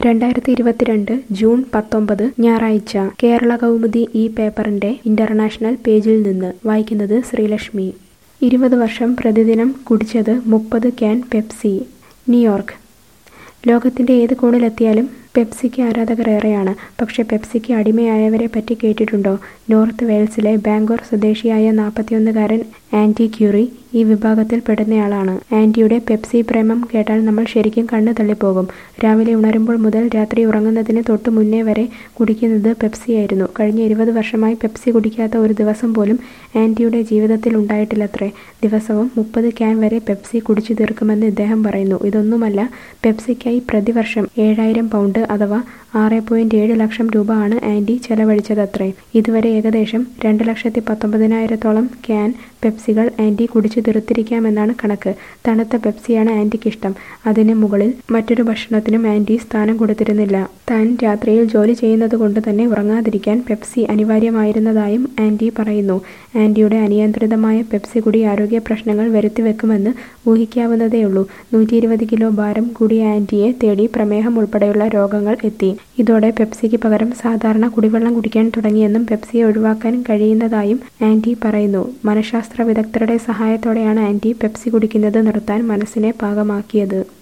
രണ്ടായിരത്തി ഇരുപത്തിരണ്ട് ജൂൺ പത്തൊമ്പത് ഞായറാഴ്ച കേരള കൗമുദി ഈ പേപ്പറിന്റെ ഇന്റർനാഷണൽ പേജിൽ നിന്ന് വായിക്കുന്നത് ശ്രീലക്ഷ്മി ഇരുപത് വർഷം പ്രതിദിനം കുടിച്ചത് മുപ്പത് ക്യാൻ പെപ്സി ന്യൂയോർക്ക് ലോകത്തിന്റെ ഏത് കോണിലെത്തിയാലും പെപ്സിക്ക് ആരാധകർ ഏറെയാണ് പക്ഷേ പെപ്സിക്ക് അടിമയായവരെ പറ്റി കേട്ടിട്ടുണ്ടോ നോർത്ത് വെയിൽസിലെ ബാംഗ്ലൂർ സ്വദേശിയായ നാൽപ്പത്തിയൊന്നുകാരൻ ആൻറ്റി ക്യൂറി ഈ വിഭാഗത്തിൽ പെടുന്നയാളാണ് ആൻറ്റിയുടെ പെപ്സി പ്രേമം കേട്ടാൽ നമ്മൾ ശരിക്കും കണ്ണു തള്ളിപ്പോകും രാവിലെ ഉണരുമ്പോൾ മുതൽ രാത്രി ഉറങ്ങുന്നതിന് തൊട്ട് മുന്നേ വരെ കുടിക്കുന്നത് പെപ്സിയായിരുന്നു കഴിഞ്ഞ ഇരുപത് വർഷമായി പെപ്സി കുടിക്കാത്ത ഒരു ദിവസം പോലും ആൻറ്റിയുടെ ജീവിതത്തിൽ ഉണ്ടായിട്ടില്ലത്രേ ദിവസവും മുപ്പത് ക്യാൻ വരെ പെപ്സി കുടിച്ചു തീർക്കുമെന്ന് ഇദ്ദേഹം പറയുന്നു ഇതൊന്നുമല്ല പെപ്സിക്കായി പ്രതിവർഷം ഏഴായിരം പൗണ്ട് അഥവാ ആറ് പോയിന്റ് ഏഴ് ലക്ഷം രൂപ ആണ് ആൻറ്റി ചെലവഴിച്ചതത്രേ ഇതുവരെ ഏകദേശം രണ്ട് ലക്ഷത്തി പത്തൊമ്പതിനായിരത്തോളം ക്യാൻ പെപ്സികൾ ആൻറ്റി കുടിച്ചു തീർത്തിരിക്കാമെന്നാണ് കണക്ക് തണുത്ത പെപ്സിയാണ് ആൻറ്റിക്ക് ഇഷ്ടം അതിന് മുകളിൽ മറ്റൊരു ഭക്ഷണത്തിനും ആൻറ്റി സ്ഥാനം കൊടുത്തിരുന്നില്ല താൻ രാത്രിയിൽ ജോലി ചെയ്യുന്നത് കൊണ്ട് തന്നെ ഉറങ്ങാതിരിക്കാൻ പെപ്സി അനിവാര്യമായിരുന്നതായും ആൻറ്റി പറയുന്നു ആൻറ്റിയുടെ അനിയന്ത്രിതമായ പെപ്സി കുടി ആരോഗ്യ പ്രശ്നങ്ങൾ വരുത്തിവെക്കുമെന്ന് ഊഹിക്കാവുന്നതേയുള്ളൂ നൂറ്റി ഇരുപത് കിലോ ഭാരം കൂടിയ ആൻറ്റിയെ തേടി പ്രമേഹം ഉൾപ്പെടെയുള്ള രോഗങ്ങൾ എത്തി ഇതോടെ പെപ്സിക്ക് പകരം സാധാരണ കുടിവെള്ളം കുടിക്കാൻ തുടങ്ങിയെന്നും പെപ്സിയെ ഒഴിവാക്കാൻ കഴിയുന്നതായും ആൻറ്റി പറയുന്നു മനഃശാസ്ത്ര വിദഗ്ധരുടെ സഹായത്തോടെയാണ് ആൻറ്റി പെപ്സി കുടിക്കുന്നത് നിർത്താൻ മനസ്സിനെ പാകമാക്കിയത്